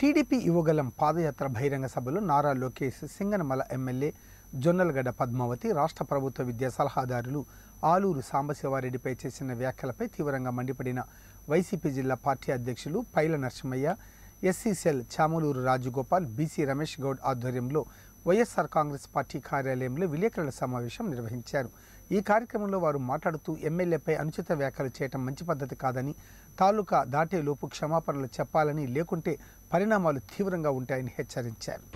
TDP Yuvagalam పాదయాత్ర బహిరంగ సభలో నారా లోకేష్ సింగనమల ఎమ్మెల్యే జొన్నలగడ్డ పద్మావతి రాష్ట్ర ప్రభుత్వ విద్యా సలహాదారులు ఆలూరు సాంబశివారెడ్డిపై చేసిన వ్యాఖ్యలపై తీవ్రంగా మండిపడిన వైసీపీ జిల్లా పార్టీ అధ్యక్షులు పైల నరసింహయ్య ఎస్సీసెల్ చాములూరు రాజగోపాల్ బీసీ రమేష్ గౌడ్ ఆధ్వర్యంలో వైఎస్ఆర్ కాంగ్రెస్ పార్టీ కార్యాలయంలో విలేకరుల సమావేశం నిర్వహించారు ఈ కార్యక్రమంలో వారు మాట్లాడుతూ ఎమ్మెల్యేపై అనుచిత వ్యాఖ్యలు చేయటం మంచి పద్ధతి కాదని తాలూకా దాటేలోపు క్షమాపణలు చెప్పాలని లేకుంటే పరిణామాలు తీవ్రంగా ఉంటాయని హెచ్చరించారు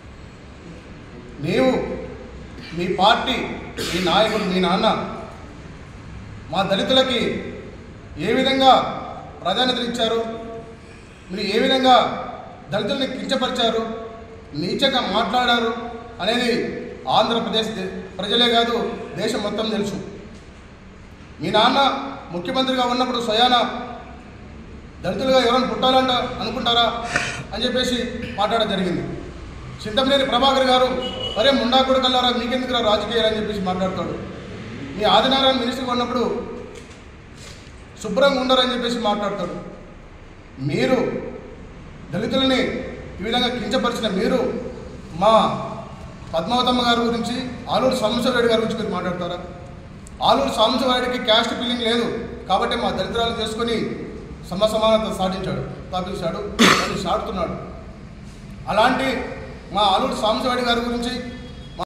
నీవు మీ పార్టీ మీ నాయకులు మీ నాన్న మా దళితులకి ఏ విధంగా ప్రాధాన్యత ఇచ్చారు మీరు ఏ విధంగా దళితుల్ని కించపరిచారు నీచంగా మాట్లాడారు అనేది ఆంధ్రప్రదేశ్ దే- ప్రజలే కాదు దేశం మొత్తం తెలుసు మీ నాన్న ముఖ్యమంత్రిగా ఉన్నప్పుడు స్వయాన దళితులుగా ఎవరైనా పుట్టాలంట అనుకుంటారా అని చెప్పేసి మాట్లాడడం జరిగింది చింతమనేని ప్రభాకర్ గారు అరే ముండా కొడుకల్లారా మీకెందుకురా రాజకీయాలు అని చెప్పేసి మాట్లాడతాడు మీ ఆదినారాయణ మినిస్టర్గా ఉన్నప్పుడు శుభ్రంగా ఉండరని చెప్పేసి మాట్లాడతాడు మీరు దళితులని ఈ విధంగా కించపరిచిన మీరు మా పద్మావతమ్మ గారి గురించి ఆలూరు సాంబశివరెడ్డి గారి గురించి మీరు మాట్లాడతారా ఆలూరు సాంబశివరెడ్డికి క్యాస్ట్ ఫీలింగ్ లేదు కాబట్టి మా దళితురాలు చేసుకొని సమ సమానత సాధించాడు స్థాపించాడు అది సాడుతున్నాడు అలాంటి మా ఆలూరు సాంబశివరెడ్డి గారి గురించి